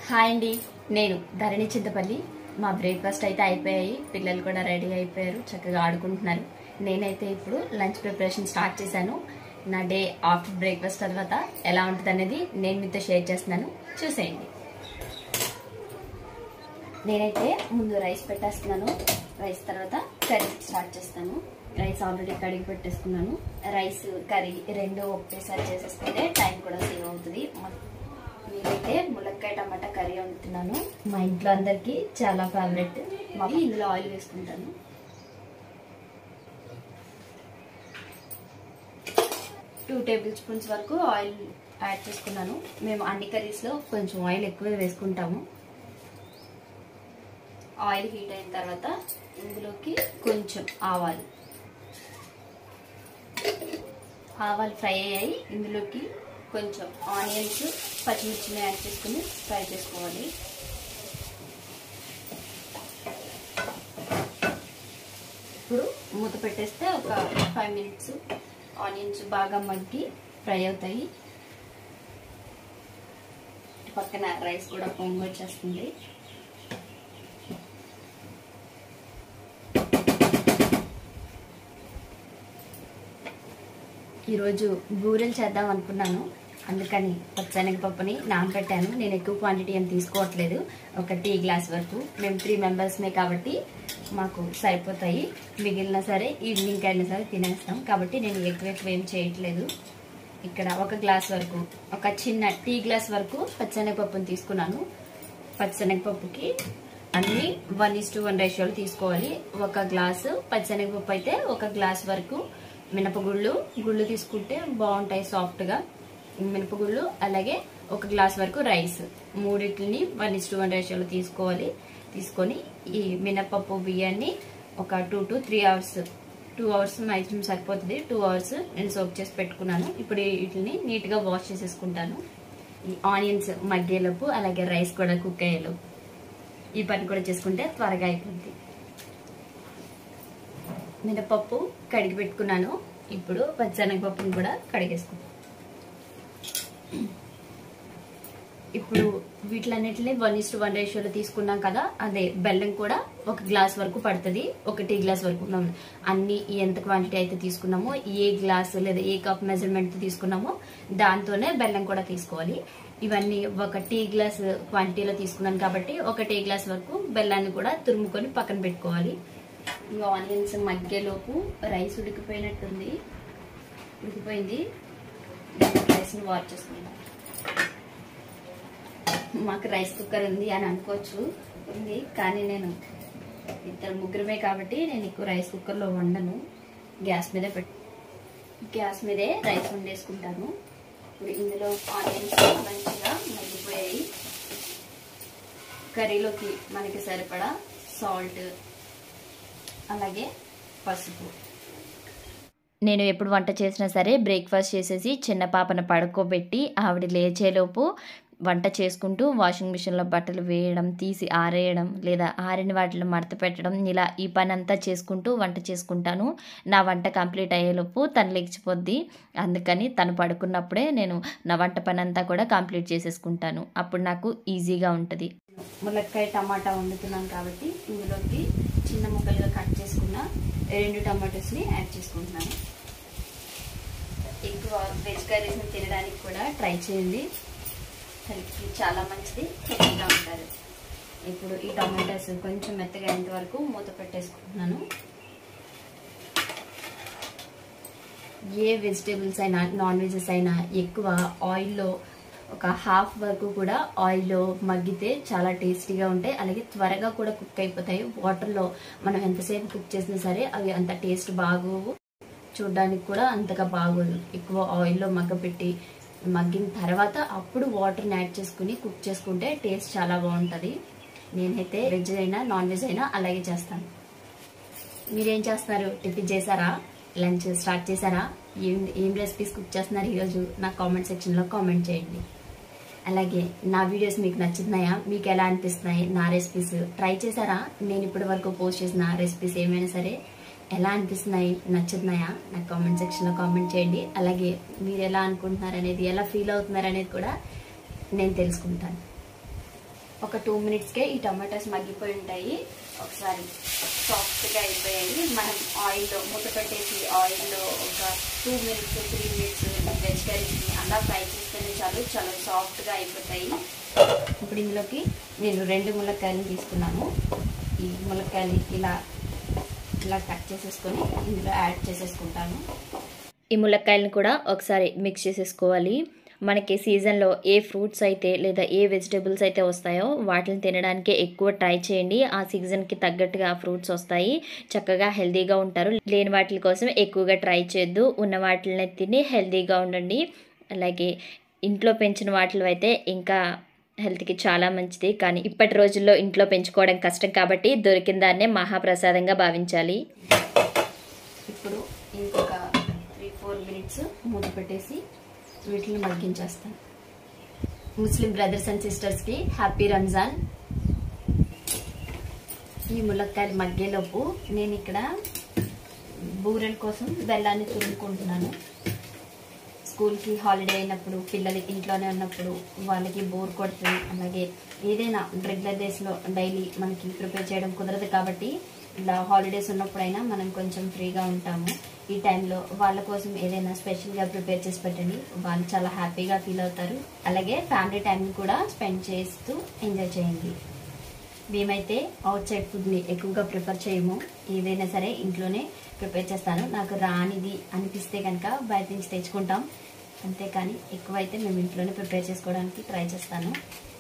Hi అండి నేను ధరణి చింతపల్లి మా బ్రేక్ఫాస్ట్ అయితే అయిపోయాయి పిల్లలు కూడా రెడీ అయిపోయారు చక్కగా ఆడుకుంటున్నారు నేనైతే ఇప్పుడు లంచ్ ప్రిపరేషన్ స్టార్ట్ చేశాను నా డే ఆఫ్టర్ బ్రేక్ఫాస్ట్ తర్వాత ఎలా ఉంటుంది అనేది నేను మీతో షేర్ చేస్తున్నాను చూసేయండి నేనైతే ముందు రైస్ పెట్టేస్తున్నాను రైస్ తర్వాత కర్రీ స్టార్ట్ చేస్తాను రైస్ ఆల్రెడీ కడిగి పెట్టేసుకున్నాను రైస్ కర్రీ రెండు ఒకటేసారి చేసేసుకుంటే టైం కూడా సేవ్ అవుతుంది నేనైతే ములక్కాయ టమాటా కర్రీ వండుతున్నాను మా ఇంట్లో అందరికి చాలా ఫేవరెట్ మళ్ళీ ఇందులో ఆయిల్ వేసుకుంటాను టూ టేబుల్ స్పూన్స్ వరకు ఆయిల్ యాడ్ చేసుకున్నాను మేము అన్ని కర్రీస్లో కొంచెం ఆయిల్ ఎక్కువ వేసుకుంటాము ఆయిల్ హీట్ అయిన తర్వాత ఇందులోకి కొంచెం ఆవాలు ఆవాలు ఫ్రై అయ్యాయి ఇందులోకి కొంచెం ఆనియన్స్ పచ్చిమిర్చిని యాడ్ చేసుకుని ఫ్రై చేసుకోవాలి ఇప్పుడు మూత పెట్టేస్తే ఒక ఫైవ్ మినిట్స్ ఆనియన్స్ బాగా మగ్గి ఫ్రై అవుతాయి పక్కన రైస్ కూడా పొంగి వచ్చేస్తుంది ఈరోజు బూరెలు చేద్దాం అనుకున్నాను అందుకని పచ్చనగపప్పుని నానబెట్టాను నేను ఎక్కువ క్వాంటిటీ ఏం తీసుకోవట్లేదు ఒక టీ గ్లాస్ వరకు మేము త్రీ మెంబర్స్మే కాబట్టి మాకు సరిపోతాయి మిగిలిన సరే ఈవినింగ్ అయినా సరే తినేస్తాం కాబట్టి నేను ఎక్కువ ఎక్కువ ఏం చేయట్లేదు ఇక్కడ ఒక గ్లాస్ వరకు ఒక చిన్న టీ గ్లాస్ వరకు పచ్చనగపప్పుని తీసుకున్నాను పచ్చనగపప్పుకి అన్ని వన్ ఇస్ టు వన్ రేషియోలు తీసుకోవాలి ఒక గ్లాసు పచ్చనగపప్పు అయితే ఒక గ్లాస్ వరకు మినపగుళ్ళు గుళ్ళు తీసుకుంటే బాగుంటాయి సాఫ్ట్గా మినపగుళ్ళు అలాగే ఒక గ్లాస్ వరకు రైస్ మూడింటిని వన్ ఇస్ టు వన్ రేషియోలో తీసుకోవాలి తీసుకొని ఈ మినపప్పు బియ్యాన్ని ఒక two to three hours two hours maximum సరిపోతుంది టూ అవర్స్ నేను సోప్ చేసి పెట్టుకున్నాను ఇప్పుడు వీటిని నీట్గా వాష్ చేసేసుకుంటాను ఈ ఆనియన్స్ మగ్గేలోపు అలాగే రైస్ కూడా కుక్ అయ్యేలోపు ఈ పని కూడా చేసుకుంటే త్వరగా అయిపోద్ది మినపప్పు కడిగి పెట్టుకున్నాను ఇప్పుడు పచ్చనగపప్పును కూడా కడిగేసుకుంటాను ఇప్పుడు వీటిలన్నిటిని వన్ ఇస్ వన్ రేషియోలో తీసుకున్నాం కదా అదే బెల్లం కూడా ఒక గ్లాస్ వరకు పడుతుంది ఒక టీ గ్లాస్ వరకు అన్ని ఎంత క్వాంటిటీ అయితే తీసుకున్నామో ఏ గ్లాస్ లేదా ఏ కప్ మెజర్మెంట్ తీసుకున్నామో దాంతోనే బెల్లం కూడా తీసుకోవాలి ఇవన్నీ ఒక టీ గ్లాస్ క్వాంటిటీలో తీసుకున్నాను కాబట్టి ఒక టీ గ్లాస్ వరకు బెల్లాన్ని కూడా తురుముకొని పక్కన పెట్టుకోవాలి ఇంకా ఆనియన్స్ మగ్గేలోపు రైస్ ఉడికిపోయినట్టుంది ఉడికిపోయింది రైస్ని వాష్ చేసుకుందాం మాకు రైస్ కుక్కర్ ఉంది అని అనుకోవచ్చు ఉంది కానీ నేను ఇద్దరు ముగ్గురమే కాబట్టి నేను ఎక్కువ రైస్ కుక్కర్లో వండను గ్యాస్ మీదే పెట్టి గ్యాస్ మీదే రైస్ వండేసుకుంటాను ఇప్పుడు ఇందులో ఆనియన్స్ మంచిగా మగ్గిపోయాయి కర్రీలోకి మనకి సరిపడా సాల్ట్ అలాగే పసుపు నేను ఎప్పుడు వంట చేసినా సరే బ్రేక్ఫాస్ట్ చేసేసి చిన్న పాపను పడుకోబెట్టి ఆవిడ లేచేలోపు వంట చేసుకుంటూ వాషింగ్ మిషన్లో బట్టలు వేయడం తీసి ఆరేయడం లేదా ఆరిన వాటిలో మడత పెట్టడం ఇలా ఈ పని అంతా చేసుకుంటూ వంట చేసుకుంటాను నా వంట కంప్లీట్ అయ్యేలోపు తను లేచిపోద్ది అందుకని తను పడుకున్నప్పుడే నేను నా వంట పని అంతా కూడా కంప్లీట్ చేసేసుకుంటాను అప్పుడు నాకు ఈజీగా ఉంటుంది ములక్కాయ టమాటా వండుతున్నాను కాబట్టి ఇందులోకి చిన్న ముక్కలుగా కట్ చేసుకున్న రెండు టమాటోస్ని యాడ్ చేసుకుంటున్నాను ఎక్కువ వెజ్ కర్రీస్ని తినడానికి కూడా ట్రై చేయండి హెల్త్కి చాలా మంచిది హెల్తీగా ఉంటారు ఇప్పుడు ఈ టమాటాస్ కొంచెం మెత్తగా అయ్యేంత వరకు మూత పెట్టేసుకుంటున్నాను ఏ వెజిటేబుల్స్ అయినా నాన్ వెజెస్ అయినా ఎక్కువ ఆయిల్లో ఒక హాఫ్ వరకు కూడా ఆయిల్లో మగ్గితే చాలా టేస్టీగా ఉంటాయి అలాగే త్వరగా కూడా కుక్ అయిపోతాయి వాటర్లో మనం ఎంతసేపు కుక్ చేసినా సరే అవి అంత టేస్ట్ బాగోవు చూడడానికి కూడా అంతగా బాగోదు ఎక్కువ ఆయిల్లో మగ్గపెట్టి మగ్గిన తర్వాత అప్పుడు వాటర్ని యాడ్ చేసుకుని కుక్ చేసుకుంటే టేస్ట్ చాలా బాగుంటుంది నేనైతే వెజ్ అయినా నాన్ వెజ్ అయినా అలాగే చేస్తాను మీరేం చేస్తున్నారు టిఫిన్ చేశారా లంచ్ స్టార్ట్ చేశారా ఏం ఏం రెసిపీస్ కుక్ చేస్తున్నారు ఈరోజు నా కామెంట్ సెక్షన్లో కామెంట్ చేయండి అలాగే నా వీడియోస్ మీకు నచ్చుతున్నాయా మీకు ఎలా అనిపిస్తున్నాయి నా రెసిపీస్ ట్రై చేశారా నేను ఇప్పటి వరకు పోస్ట్ చేసిన రెసిపీస్ ఏమైనా సరే ఎలా అనిపిస్తున్నాయి నచ్చుతున్నాయా నాకు కామెంట్ సెక్షన్లో కామెంట్ చేయండి అలాగే మీరు ఎలా అనుకుంటున్నారు అనేది ఎలా ఫీల్ అవుతున్నారు అనేది కూడా నేను తెలుసుకుంటాను ఒక టూ మినిట్స్కే ఈ టమాటాస్ మగ్గిపోయి ఉంటాయి ఒకసారి సాఫ్ట్గా అయిపోయాయి మనం ఆయిల్లో మూత పెట్టేసి ఆయిల్లో ఒక two minutes three minutes veg కర్రీస్ని అలా ఫ్రై చేస్తేనే చాలు చాలా సాఫ్ట్గా అయిపోతాయి ఇప్పుడు ఇందులోకి నేను రెండు ములక్కాయలు తీసుకున్నాను ఈ ములక్కాయలు ఇలా ఇలా కట్ చేసేసుకొని ఇందులో యాడ్ చేసేసుకుంటాను ఈ ములక్కాయలను కూడా ఒకసారి మిక్స్ చేసేసుకోవాలి మనకి సీజన్లో ఏ ఫ్రూట్స్ అయితే లేదా ఏ వెజిటేబుల్స్ అయితే వస్తాయో వాటిని తినడానికి ఎక్కువ ట్రై చేయండి ఆ సీజన్కి తగ్గట్టుగా ఫ్రూట్స్ వస్తాయి చక్కగా హెల్తీగా ఉంటారు లేని వాటి కోసం ఎక్కువగా ట్రై చేయొద్దు ఉన్న వాటిని తిని హెల్తీగా ఉండండి అలాగే ఇంట్లో పెంచిన వాటిలో అయితే ఇంకా హెల్త్కి చాలా మంచిది కానీ ఇప్పటి రోజుల్లో ఇంట్లో పెంచుకోవడం కష్టం కాబట్టి దొరికిన దాన్నే మహాప్రసాదంగా భావించాలి ఇప్పుడు ఇంకొక త్రీ ఫోర్ మినిట్స్ మూత పెట్టేసి వీటిని మగ్గించేస్తాను ముస్లిం బ్రదర్స్ అండ్ సిస్టర్స్కి హ్యాపీ రంజాన్ ఈ ములక్కాయలు మగ్గేలోపు నేను ఇక్కడ బూరెల కోసం బెల్లాన్ని తురుముకుంటున్నాను స్కూల్కి హాలిడే అయినప్పుడు పిల్లలు ఇంట్లోనే ఉన్నప్పుడు వాళ్ళకి బోర్ కొడుతుంది అలాగే ఏదైనా రెగ్యులర్ డేస్లో డైలీ మనకి ప్రిపేర్ చేయడం కుదరదు కాబట్టి ఇలా హాలిడేస్ ఉన్నప్పుడైనా మనం కొంచెం ఫ్రీగా ఉంటాము ఈ టైంలో వాళ్ళ కోసం ఏదైనా స్పెషల్గా ప్రిపేర్ చేసి పెట్టండి వాళ్ళు చాలా హ్యాపీగా ఫీల్ అవుతారు అలాగే ఫ్యామిలీ టైంని కూడా స్పెండ్ చేస్తూ ఎంజాయ్ చేయండి మేమైతే అవుట్ సైడ్ ఫుడ్ని ఎక్కువగా ప్రిఫర్ చేయము ఏదైనా సరే ఇంట్లోనే ప్రిపేర్ చేస్తాను నాకు రానిది అనిపిస్తే కనుక బయట నుంచి తెచ్చుకుంటాం అంతేకాని ఎక్కువైతే మేము ఇంట్లోనే ప్రిపేర్ చేసుకోవడానికి ట్రై చేస్తాను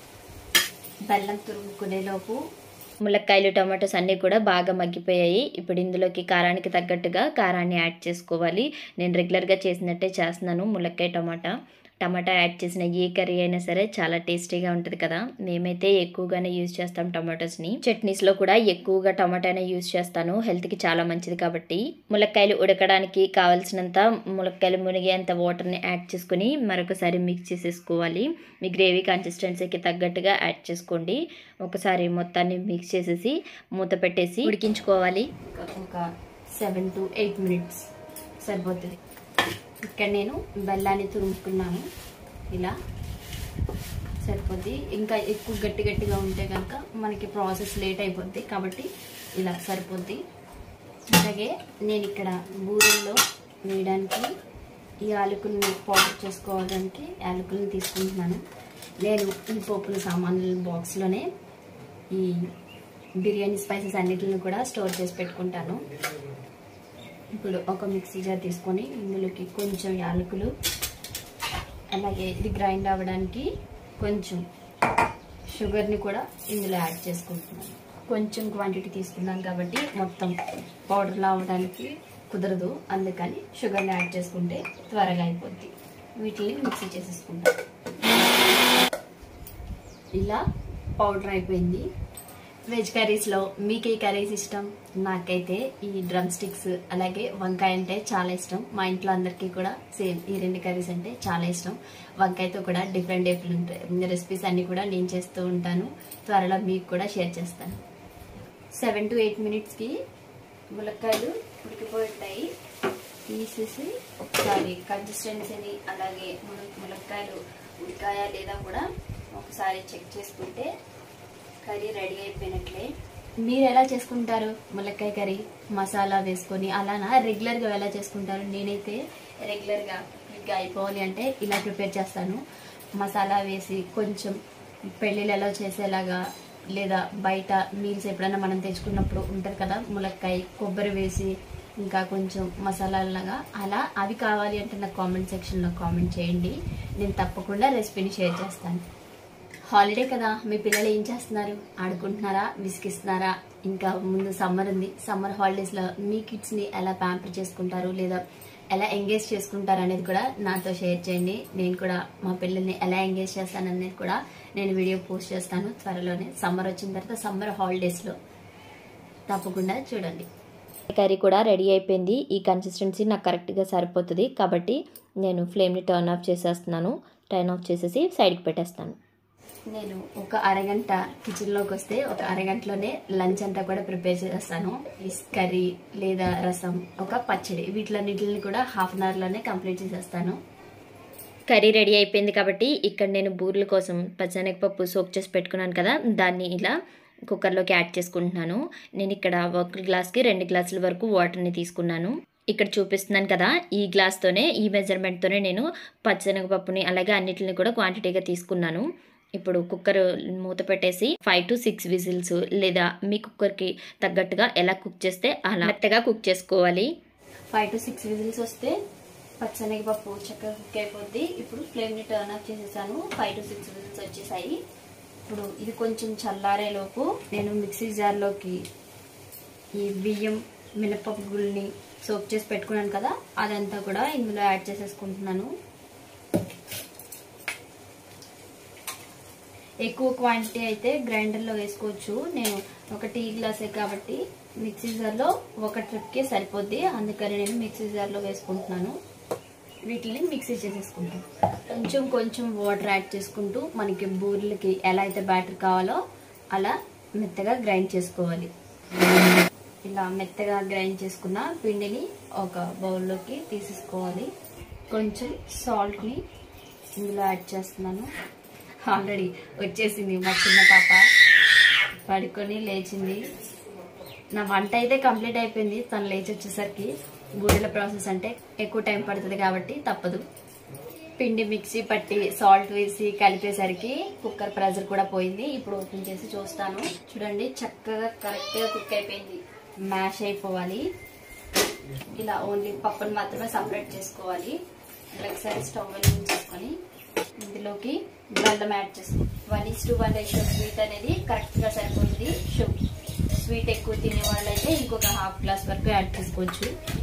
బెల్లం తురుముకునేలోపు ములక్కాయలు టమాటోస్ అన్నీ కూడా బాగా మగ్గిపోయాయి ఇప్పుడు ఇందులోకి కారానికి తగ్గట్టుగా కారాన్ని యాడ్ చేసుకోవాలి నేను రెగ్యులర్గా చేసినట్టే చేస్తున్నాను ములక్కాయ టమాటా టమాటా యాడ్ చేసిన ఏ కర్రీ అయినా సరే చాలా టేస్టీగా ఉంటుంది కదా మేమైతే ఎక్కువగానే యూజ్ చేస్తాం టమాటోస్ని చట్నీస్లో కూడా ఎక్కువగా టమాటానే యూజ్ చేస్తాను హెల్త్కి చాలా మంచిది కాబట్టి ములక్కాయలు ఉడకడానికి కావాల్సినంత ములక్కాయలు మునిగేంత వాటర్ని యాడ్ చేసుకుని మరొకసారి మిక్స్ చేసేసుకోవాలి మీ గ్రేవీ కన్సిస్టెన్సీకి తగ్గట్టుగా యాడ్ చేసుకోండి ఒకసారి మొత్తాన్ని మిక్స్ చేసేసి మూత పెట్టేసి ఉడికించుకోవాలి ఒక సెవెన్ టు ఎయిట్ మినిట్స్ సరిపోతుంది ఇక్కడ నేను బెల్లాన్ని తురుముకున్నాను ఇలా సరిపోద్ది ఇంకా ఎక్కువ గట్టి గట్టిగా ఉంటే కనుక మనకి ప్రాసెస్ లేట్ అయిపోద్ది కాబట్టి ఇలా సరిపోద్ది అలాగే నేను ఇక్కడ బూరెల్లో వేయడానికి ఈ యాలకుల్ని పౌడర్ చేసుకోవడానికి యాలకుల్ని తీసుకుంటున్నాను నేను ఈ పోపుల సామాన్ల బాక్స్లోనే ఈ బిర్యానీ స్పైసెస్ అన్నిటిని కూడా స్టోర్ చేసి పెట్టుకుంటాను ఇప్పుడు ఒక మిక్సీ జార్ తీసుకొని ఇందులోకి కొంచెం యాలకులు అలాగే ఇది గ్రైండ్ అవ్వడానికి కొంచెం షుగర్ని కూడా ఇందులో యాడ్ చేసుకుంటున్నాను కొంచెం క్వాంటిటీ తీసుకున్నాం కాబట్టి మొత్తం పౌడర్లా అవ్వడానికి కుదరదు అందుకని షుగర్ని యాడ్ చేసుకుంటే త్వరగా అయిపోద్ది వీటిని మిక్సీ చేసేసుకుంటాం ఇలా పౌడర్ అయిపోయింది వెజ్ కర్రీస్లో మీకు ఏ కర్రీస్ ఇష్టం నాకైతే ఈ డ్రమ్ స్టిక్స్ అలాగే వంకాయ అంటే చాలా ఇష్టం మా ఇంట్లో అందరికీ కూడా సేమ్ ఈ రెండు కర్రీస్ అంటే చాలా ఇష్టం వంకాయతో కూడా డిఫరెంట్ డిఫరెంట్ రెసిపీస్ అన్ని కూడా నేను చేస్తూ ఉంటాను త్వరలో మీకు కూడా షేర్ చేస్తాను సెవెన్ టు ఎయిట్ మినిట్స్కి ములక్కాయలు ఉడికిపోయి ఉంటాయి తీసేసి ఒకసారి కన్సిస్టెన్సీని అలాగే ముల- ములక్కాయలు ఉడికాయా లేదా కూడా ఒకసారి చెక్ చేసుకుంటే కర్రీ రెడీ అయిపోయినట్లే మీరు ఎలా చేసుకుంటారు ములక్కాయ కర్రీ మసాలా వేసుకొని అలానా రెగ్యులర్గా ఎలా చేసుకుంటారు నేనైతే రెగ్యులర్గా క్విక్గా అయిపోవాలి అంటే ఇలా ప్రిపేర్ చేస్తాను మసాలా వేసి కొంచెం పెళ్ళిళ్ళలో చేసేలాగా లేదా బయట మీల్స్ ఎప్పుడైనా మనం తెచ్చుకున్నప్పుడు ఉంటుంది కదా ములక్కాయ కొబ్బరి వేసి ఇంకా కొంచెం మసాలాలాగా అలా అవి కావాలి అంటే నాకు కామెంట్ సెక్షన్లో కామెంట్ చేయండి నేను తప్పకుండా రెసిపీని షేర్ చేస్తాను హాలిడే కదా మీ పిల్లలు ఏం చేస్తున్నారు ఆడుకుంటున్నారా విసిగిస్తున్నారా ఇంకా ముందు సమ్మర్ ఉంది సమ్మర్ హాలిడేస్లో మీ కిడ్స్ని ఎలా ప్యాంపర్ చేసుకుంటారు లేదా ఎలా ఎంగేజ్ చేసుకుంటారు అనేది కూడా నాతో షేర్ చేయండి నేను కూడా మా పిల్లల్ని ఎలా ఎంగేజ్ చేస్తాను అనేది కూడా నేను వీడియో పోస్ట్ చేస్తాను త్వరలోనే సమ్మర్ వచ్చిన తర్వాత సమ్మర్ హాలిడేస్లో తప్పకుండా చూడండి కర్రీ కూడా రెడీ అయిపోయింది ఈ కన్సిస్టెన్సీ నాకు కరెక్ట్గా సరిపోతుంది కాబట్టి నేను ఫ్లేమ్ని టర్న్ ఆఫ్ చేసేస్తున్నాను టర్న్ ఆఫ్ చేసేసి సైడ్కి పెట్టేస్తాను నేను ఒక అరగంట కిచెన్లోకి వస్తే ఒక అరగంటలోనే లంచ్ అంతా కూడా ప్రిపేర్ చేస్తాను ఫిష్ కర్రీ లేదా రసం ఒక పచ్చడి వీటిలన్నిటిని కూడా హాఫ్ అన్ అవర్లోనే కంప్లీట్ చేసేస్తాను కర్రీ రెడీ అయిపోయింది కాబట్టి ఇక్కడ నేను బూరెల కోసం పచ్చనగపప్పు సోక్ చేసి పెట్టుకున్నాను కదా దాన్ని ఇలా కుక్కర్లోకి యాడ్ చేసుకుంటున్నాను నేను ఇక్కడ ఒక గ్లాస్కి రెండు గ్లాసుల వరకు వాటర్ని తీసుకున్నాను ఇక్కడ చూపిస్తున్నాను కదా ఈ గ్లాస్తోనే ఈ మెజర్మెంట్తోనే నేను పచ్చనగపప్పుని అలాగే అన్నిటిని కూడా క్వాంటిటీగా తీసుకున్నాను ఇప్పుడు కుక్కర్ మూత పెట్టేసి ఫైవ్ టు సిక్స్ విజిల్స్ లేదా మీ కుక్కర్కి తగ్గట్టుగా ఎలా కుక్ చేస్తే అలా మెత్తగా కుక్ చేసుకోవాలి ఫైవ్ టు సిక్స్ విజిల్స్ వస్తే పచ్చనగపప్పు చక్కగా కుక్ అయిపోద్ది ఇప్పుడు ఫ్లేమ్ని టర్న్ ఆఫ్ చేసేసాను ఫైవ్ టు సిక్స్ విజిల్స్ వచ్చేసాయి ఇప్పుడు ఇది కొంచెం చల్లారేలోపు నేను మిక్సీ జార్లోకి ఈ బియ్యం మినపప్పు గుళ్ళని సోప్ చేసి పెట్టుకున్నాను కదా అదంతా కూడా ఇందులో యాడ్ చేసేసుకుంటున్నాను ఎక్కువ క్వాంటిటీ అయితే గ్రైండర్లో వేసుకోవచ్చు నేను ఒక టీ గ్లాసే కాబట్టి మిక్సీ జార్లో ఒక ట్రిప్కే సరిపోద్ది అందుకని నేను మిక్సీ జార్లో వేసుకుంటున్నాను వీటిని మిక్సీ చేసేసుకుంటాం కొంచెం కొంచెం వాటర్ యాడ్ చేసుకుంటూ మనకి బూరెలకి ఎలా అయితే బ్యాటర్ కావాలో అలా మెత్తగా గ్రైండ్ చేసుకోవాలి ఇలా మెత్తగా గ్రైండ్ చేసుకున్న పిండిని ఒక బౌల్లోకి తీసేసుకోవాలి కొంచెం సాల్ట్ని ఇందులో యాడ్ చేస్తున్నాను ఆల్రెడీ వచ్చేసింది మా చిన్న పాప పడుకొని లేచింది నా వంట అయితే కంప్లీట్ అయిపోయింది తను లేచి వచ్చేసరికి బూరెల ప్రాసెస్ అంటే ఎక్కువ టైం పడుతుంది కాబట్టి తప్పదు పిండి మిక్సీ పట్టి సాల్ట్ వేసి కలిపేసరికి కుక్కర్ ప్రెజర్ కూడా పోయింది ఇప్పుడు ఓపెన్ చేసి చూస్తాను చూడండి చక్కగా కరెక్ట్గా కుక్ అయిపోయింది మ్యాష్ అయిపోవాలి ఇలా ఓన్లీ పప్పును మాత్రమే సపరేట్ చేసుకోవాలి ఒకసారి స్టవ్ వెలిగించేసుకొని ఇందులోకి బెల్లం యాడ్ చేసుకోవాలి one is to one ratio sweet అనేది కరెక్ట్గా సరిపోతుంది స్వీట్ ఎక్కువ తినే వాళ్ళైతే ఇంకొక హాఫ్ గ్లాస్ వరకు యాడ్ చేసుకోవచ్చు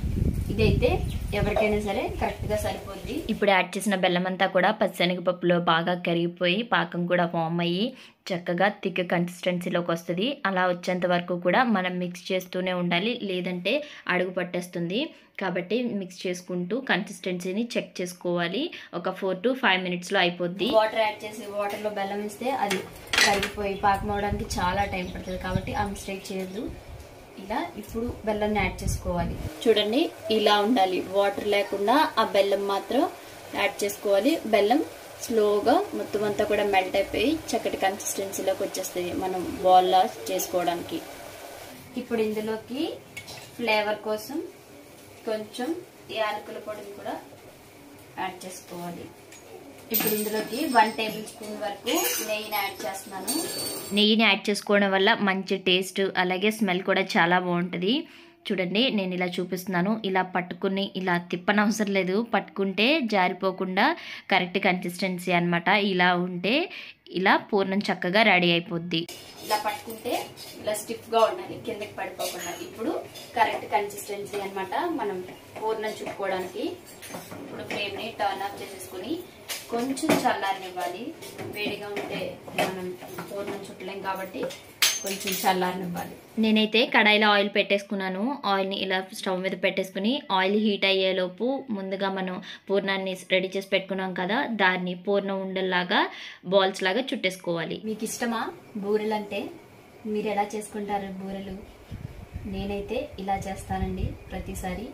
ఇదైతే ఎవరికైనా సరే కరెక్ట్గా సరిపోద్ది ఇప్పుడు యాడ్ చేసిన బెల్లం అంతా కూడా పచ్చనగపప్పులో బాగా కరిగిపోయి పాకం కూడా ఫామ్ అయ్యి చక్కగా థిక్ కన్సిస్టెన్సీలోకి వస్తుంది అలా వచ్చేంత వరకు కూడా మనం మిక్స్ చేస్తూనే ఉండాలి లేదంటే అడుగు పట్టేస్తుంది కాబట్టి మిక్స్ చేసుకుంటూ కన్సిస్టెన్సీని చెక్ చేసుకోవాలి ఒక ఫోర్ టు ఫైవ్ మినిట్స్లో అయిపోద్ది వాటర్ యాడ్ చేసి వాటర్లో బెల్లం వేస్తే అది కరిగిపోయి పాకం అవడానికి చాలా టైం పడుతుంది కాబట్టి ఆ మిస్టేక్ చేయొద్దు ఇలా ఇప్పుడు బెల్లం యాడ్ చేసుకోవాలి చూడండి ఇలా ఉండాలి వాటర్ లేకుండా ఆ బెల్లం మాత్రం యాడ్ చేసుకోవాలి బెల్లం స్లోగా మొత్తం అంతా కూడా మెల్ట్ అయిపోయి చక్కటి కన్సిస్టెన్సీలోకి వచ్చేస్తుంది మనం బాల్లా చేసుకోవడానికి ఇప్పుడు ఇందులోకి ఫ్లేవర్ కోసం కొంచెం యాలకుల పొడిని కూడా యాడ్ చేసుకోవాలి ఇప్పుడు ఇందులోకి వన్ టేబుల్ స్పూన్ వరకు నెయ్యిని యాడ్ చేస్తున్నాను నెయ్యిని యాడ్ చేసుకోవడం వల్ల మంచి టేస్ట్ అలాగే స్మెల్ కూడా చాలా బాగుంటుంది చూడండి నేను ఇలా చూపిస్తున్నాను ఇలా పట్టుకుని ఇలా తిప్పనవసరం లేదు పట్టుకుంటే జారిపోకుండా కరెక్ట్ కన్సిస్టెన్సీ అనమాట ఇలా ఉంటే ఇలా పూర్ణం చక్కగా రెడీ అయిపోద్ది ఇలా పట్టుకుంటే ఇలా స్టిఫ్ గా ఉండాలి కిందకి పడిపోకుండా ఇప్పుడు కరెక్ట్ కన్సిస్టెన్సీ అన్నమాట మనం పూర్ణం చుట్టుకోవడానికి ఇప్పుడు ఫ్లేమ్ ని టర్న్ ఆఫ్ చేసేసుకుని కొంచెం చల్లారనివ్వాలి వేడిగా ఉంటే మనం పూర్ణం చుట్టలేం కాబట్టి కొంచెం చల్లారనివ్వాలి నేనైతే కడాయిలో ఆయిల్ పెట్టేసుకున్నాను ఆయిల్ని ఇలా స్టవ్ మీద పెట్టేసుకుని ఆయిల్ హీట్ అయ్యేలోపు ముందుగా మనం పూర్ణాన్ని రెడీ చేసి పెట్టుకున్నాం కదా దాన్ని పూర్ణం ఉండల్లాగా బాల్స్ లాగా చుట్టేసుకోవాలి మీకు ఇష్టమా బూరెలు అంటే మీరు ఎలా చేసుకుంటారు బూరెలు నేనైతే ఇలా చేస్తానండి ప్రతిసారి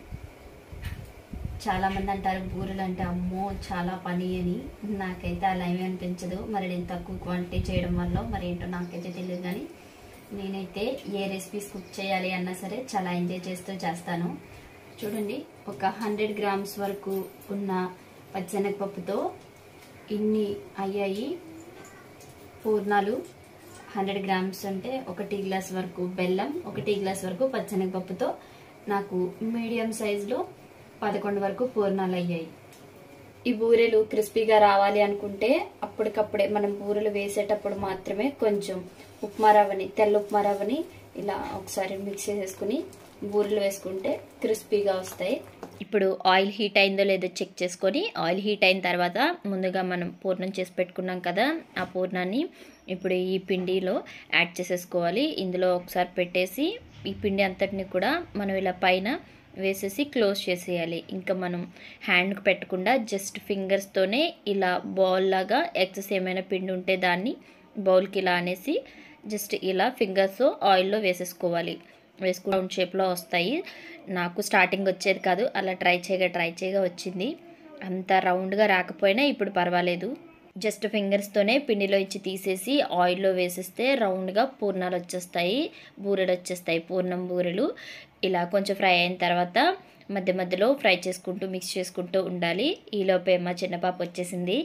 చాలా మంది అంటారు బూరెలు అంటే అమ్మో చాలా పని అని నాకైతే అలా ఏమీ అనిపించదు మరి నేను తక్కువ క్వాంటిటీ చేయడం వల్ల మరి ఏంటో నాకైతే తెలియదు కానీ నేనైతే ఏ రెసిపీస్ కుక్ చేయాలి అన్నా సరే చాలా ఎంజాయ్ చేస్తూ చేస్తాను చూడండి ఒక హండ్రెడ్ గ్రామ్స్ వరకు ఉన్న పచ్చెనగపప్పుతో ఇన్ని అయ్యాయి పూర్ణాలు హండ్రెడ్ గ్రామ్స్ అంటే ఒక టీ గ్లాస్ వరకు బెల్లం ఒక టీ గ్లాస్ వరకు పచ్చనగపప్పుతో నాకు మీడియం సైజులో పదకొండు వరకు పూర్ణాలు అయ్యాయి ఈ బూరెలు క్రిస్పీగా రావాలి అనుకుంటే అప్పటికప్పుడే మనం బూరెలు వేసేటప్పుడు మాత్రమే కొంచెం ఉప్మా రవ్వని తెల్ల ఉప్మా రవ్వని ఇలా ఒకసారి మిక్స్ చేసేసుకుని బూరెలు వేసుకుంటే క్రిస్పీగా వస్తాయి ఇప్పుడు ఆయిల్ హీట్ అయిందో లేదో చెక్ చేసుకొని ఆయిల్ హీట్ అయిన తర్వాత ముందుగా మనం పూర్ణం చేసి పెట్టుకున్నాం కదా ఆ పూర్ణాన్ని ఇప్పుడు ఈ పిండిలో యాడ్ చేసేసుకోవాలి ఇందులో ఒకసారి పెట్టేసి ఈ పిండి అంతటిని కూడా మనం ఇలా పైన వేసేసి క్లోజ్ చేసేయాలి ఇంకా మనం హ్యాండ్కి పెట్టకుండా జస్ట్ ఫింగర్స్తోనే ఇలా బౌల్ లాగా ఎక్సెస్ ఏమైనా పిండి ఉంటే దాన్ని బౌల్కి ఇలా అనేసి జస్ట్ ఇలా ఫింగర్స్ ఆయిల్లో వేసేసుకోవాలి వేసుకు రౌండ్ షేప్లో వస్తాయి నాకు స్టార్టింగ్ వచ్చేది కాదు అలా ట్రై చేయగా ట్రై చేయగా వచ్చింది అంత రౌండ్గా రాకపోయినా ఇప్పుడు పర్వాలేదు జస్ట్ ఫింగర్స్తోనే పిండిలో ఇచ్చి తీసేసి ఆయిల్లో వేసేస్తే రౌండ్గా పూర్ణాలు వచ్చేస్తాయి బూరెలు వచ్చేస్తాయి పూర్ణం బూరెలు ఇలా కొంచెం ఫ్రై అయిన తర్వాత మధ్య మధ్యలో ఫ్రై చేసుకుంటూ మిక్స్ చేసుకుంటూ ఉండాలి ఈలోపే మా చిన్న పాప వచ్చేసింది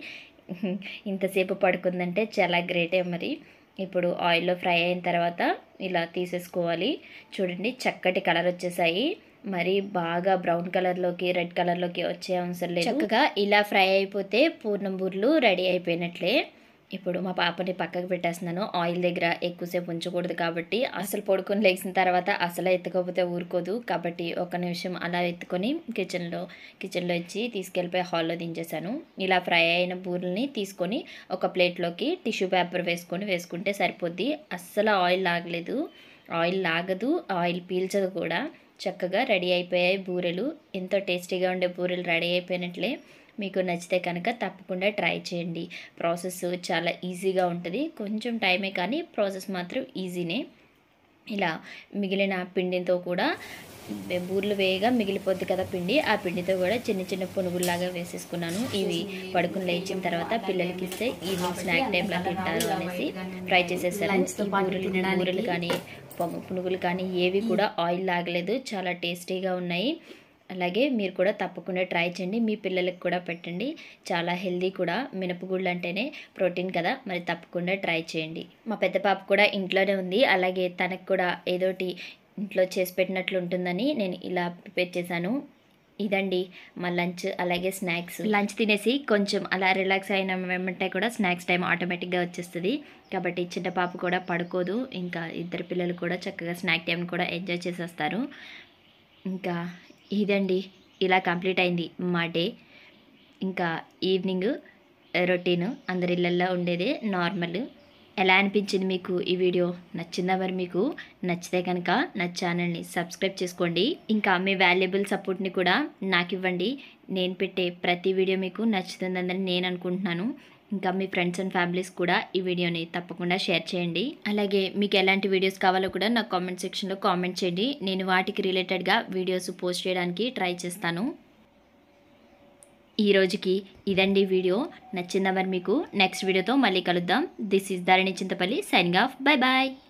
ఇంతసేపు పడుకుందంటే చాలా గ్రేటే మరి ఇప్పుడు ఆయిల్లో ఫ్రై అయిన తర్వాత ఇలా తీసేసుకోవాలి చూడండి చక్కటి కలర్ వచ్చేసాయి మరి బాగా బ్రౌన్ కలర్లోకి రెడ్ కలర్లోకి వచ్చే అవసరం లేదు చక్కగా ఇలా ఫ్రై అయిపోతే పూర్ణం బూర్లు రెడీ అయిపోయినట్లే ఇప్పుడు మా పాపని పక్కకు పెట్టేస్తున్నాను ఆయిల్ దగ్గర ఎక్కువసేపు ఉంచకూడదు కాబట్టి అసలు పడుకొని లేచిన తర్వాత అసలు ఎత్తుకోకపోతే ఊరుకోదు కాబట్టి ఒక నిమిషం అలా ఎత్తుకొని కిచెన్లో కిచెన్లో ఇచ్చి తీసుకెళ్ళిపోయి హాల్లో దించేశాను ఇలా ఫ్రై అయిన బూరెల్ని తీసుకొని ఒక ప్లేట్లోకి టిష్యూ పేపర్ వేసుకొని వేసుకుంటే సరిపోద్ది అస్సలు ఆయిల్ లాగలేదు ఆయిల్ లాగదు ఆయిల్ పీల్చదు కూడా చక్కగా రెడీ అయిపోయాయి బూరెలు ఎంతో టేస్టీగా ఉండే బూరెలు రెడీ అయిపోయినట్లే మీకు నచ్చితే కనుక తప్పకుండా ట్రై చేయండి ప్రాసెస్ చాలా ఈజీగా ఉంటుంది కొంచెం టైమే కానీ ప్రాసెస్ మాత్రం ఈజీనే ఇలా మిగిలిన పిండితో కూడా బూర్లు వేయగా మిగిలిపోద్ది కదా పిండి ఆ పిండితో కూడా చిన్న చిన్న పునుగుల్లాగా వేసేసుకున్నాను ఇవి పడుకుని లేచిన తర్వాత పిల్లలకి ఇస్తే ఈవినింగ్ స్నాక్ టైంలో తింటారు అనేసి ఫ్రై చేసేసాను లంచ్తో ఈ పాటు బూరెలు తినడానికి. బూరెలు కానీ పొంగ- పునుగులు కానీ ఏవి కూడా ఆయిల్ లాగలేదు చాలా టేస్టీగా ఉన్నాయి అలాగే మీరు కూడా తప్పకుండా ట్రై చేయండి మీ పిల్లలకు కూడా పెట్టండి చాలా హెల్దీ కూడా మినపగుళ్ళు అంటేనే ప్రోటీన్ కదా మరి తప్పకుండా ట్రై చేయండి మా పెద్ద పాప కూడా ఇంట్లోనే ఉంది అలాగే తనకు కూడా ఏదోటి ఇంట్లో చేసి పెట్టినట్లు ఉంటుందని నేను ఇలా ప్రిపేర్ చేశాను ఇదండి మా లంచ్ అలాగే స్నాక్స్ లంచ్ తినేసి కొంచెం అలా రిలాక్స్ అయిన వెంబటే కూడా స్నాక్స్ టైం ఆటోమేటిక్గా వచ్చేస్తుంది కాబట్టి చిన్న పాప కూడా పడుకోదు ఇంకా ఇద్దరు పిల్లలు కూడా చక్కగా స్నాక్ టైం కూడా ఎంజాయ్ చేసేస్తారు ఇంకా ఇదండి ఇలా కంప్లీట్ అయింది మా డే ఇంకా ఈవినింగ్ రొటీన్ అందరి ఇళ్ళల్లో ఉండేదే నార్మల్ ఎలా అనిపించింది మీకు ఈ వీడియో నచ్చిందా మరి మీకు నచ్చితే కనుక నా ఛానల్ని సబ్స్క్రైబ్ చేసుకోండి ఇంకా మీ వాల్యుబుల్ సపోర్ట్ని కూడా నాకు ఇవ్వండి నేను పెట్టే ప్రతి వీడియో మీకు నచ్చుతుందని నేను అనుకుంటున్నాను ఇంకా మీ ఫ్రెండ్స్ అండ్ ఫ్యామిలీస్ కూడా ఈ వీడియోని తప్పకుండా షేర్ చేయండి అలాగే మీకు ఎలాంటి వీడియోస్ కావాలో కూడా నాకు కామెంట్ సెక్షన్లో కామెంట్ చేయండి నేను వాటికి రిలేటెడ్గా వీడియోస్ పోస్ట్ చేయడానికి ట్రై చేస్తాను ఈ రోజుకి ఇదండి వీడియో నచ్చిందా మరి మీకు నెక్స్ట్ వీడియోతో మళ్ళీ కలుద్దాం this is Dharani Chintapalli signing off bye bye